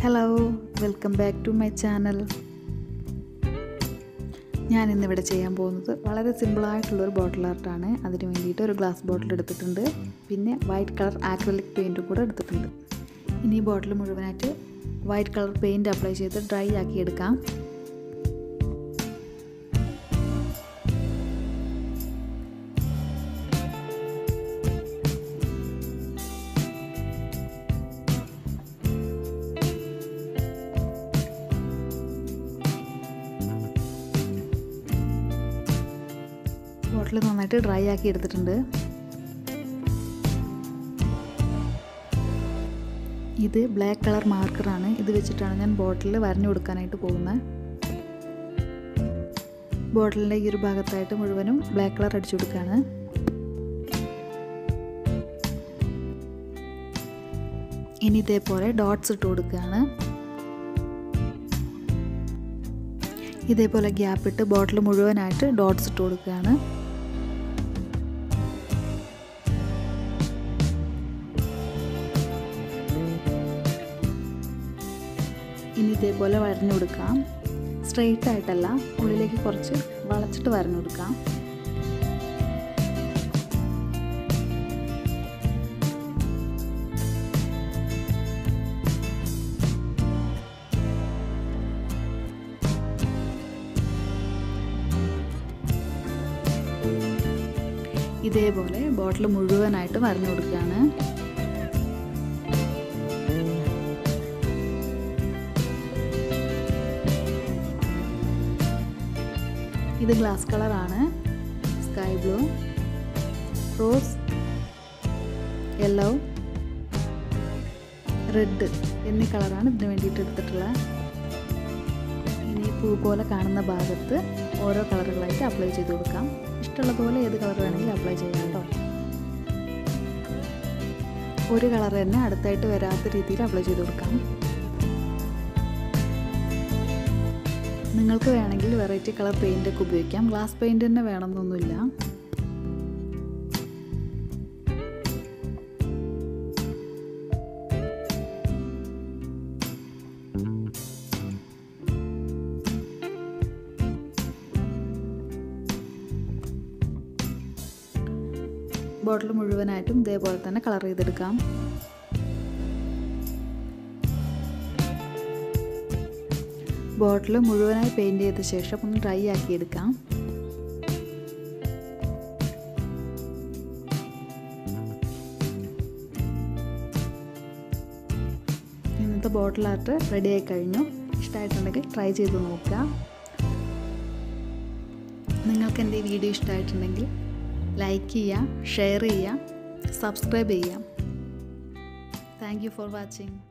hello welcome back to my channel ഞാൻ ഇന്നിവിടെ ചെയ്യാൻ പോകുന്നത് വളരെ സിമ്പിളായിട്ടുള്ളൊരു ബോട്ടിൽ ആർട്ടാണ് അതിന് വേണ്ടിയിട്ട് ഒരു ഗ്ലാസ് ബോട്ടിൽ എടുത്തിട്ടുണ്ട് പിന്നെ വൈറ്റ് കളർ ആക്രലിക് പെയിൻറ്റും കൂടെ എടുത്തിട്ടുണ്ട് ഇനി ഈ ബോട്ടിൽ മുഴുവനായിട്ട് വൈറ്റ് കളർ പെയിൻറ്റ് അപ്ലൈ ചെയ്ത് ഡ്രൈ ആക്കി എടുക്കാം ബോട്ടിൽ നന്നായിട്ട് ഡ്രൈ ആക്കി എടുത്തിട്ടുണ്ട് ഇത് ബ്ലാക്ക് കളർ മാർക്കറാണ് ഇത് വെച്ചിട്ടാണ് ഞാൻ ബോട്ടിൽ വരഞ്ഞു കൊടുക്കാനായിട്ട് പോകുന്നത് ബോട്ടിലിൻ്റെ ഈ ഒരു ഭാഗത്തായിട്ട് മുഴുവനും ബ്ലാക്ക് കളർ അടിച്ചു കൊടുക്കുകയാണ് ഇനി ഇതേപോലെ ഡോട്ട്സ് ഇട്ട് കൊടുക്കുകയാണ് ഇതേപോലെ ഗ്യാപ്പ് ഇട്ട് ബോട്ടിൽ മുഴുവനായിട്ട് ഡോട്ട്സ് ഇട്ട് കൊടുക്കുകയാണ് ഇനി ഇതേപോലെ വരഞ്ഞു കൊടുക്കാം സ്ട്രെയിറ്റ് ആയിട്ടല്ല ഉള്ളിലേക്ക് കുറച്ച് വളച്ചിട്ട് വരഞ്ഞു കൊടുക്കാം ഇതേപോലെ ബോട്ടിൽ മുഴുവനായിട്ട് വരഞ്ഞു കൊടുക്കുകയാണ് ഇത് ഗ്ലാസ് കളറാണ് sky blue rose yellow red എന്നീ കളറാണ് ഇതിന് വേണ്ടിയിട്ട് എടുത്തിട്ടുള്ളത് ഇനി പൂ പോലെ കാണുന്ന ഭാഗത്ത് ഓരോ കളറുകളായിട്ട് അപ്ലൈ ചെയ്ത് കൊടുക്കാം ഇഷ്ടമുള്ളതുപോലെ ഏത് കളർ വേണമെങ്കിലും അപ്ലൈ ചെയ്യാം കേട്ടോ ഒരു കളർ തന്നെ അടുത്തായിട്ട് വരാത്ത രീതിയിൽ അപ്ലൈ ചെയ്ത് കൊടുക്കാം നിങ്ങൾക്ക് വേണമെങ്കിൽ വെറൈറ്റി കളർ പെയിൻ്റ് ഒക്കെ ഉപയോഗിക്കാം ഗ്ലാസ് പെയിൻറ് തന്നെ വേണമെന്നൊന്നുമില്ല ബോട്ടിൽ മുഴുവനായിട്ടും ഇതേപോലെ തന്നെ കളർ ചെയ്തെടുക്കാം ബോട്ടിൽ മുഴുവനായി പെയിൻറ് ചെയ്ത ശേഷം ഒന്ന് ഡ്രൈ ആക്കി എടുക്കാം ഇന്നത്തെ ബോട്ടിൽ ആർട്ട് റെഡി ആയി കഴിഞ്ഞു ഇഷ്ടമായിട്ടുണ്ടെങ്കിൽ ട്രൈ ചെയ്ത് നോക്കുക നിങ്ങൾക്ക് എൻ്റെ വീഡിയോ ഇഷ്ടമായിട്ടുണ്ടെങ്കിൽ ലൈക്ക് ചെയ്യുക ഷെയർ ചെയ്യുക സബ്സ്ക്രൈബ് ചെയ്യുക താങ്ക് യു ഫോർ വാച്ചിങ്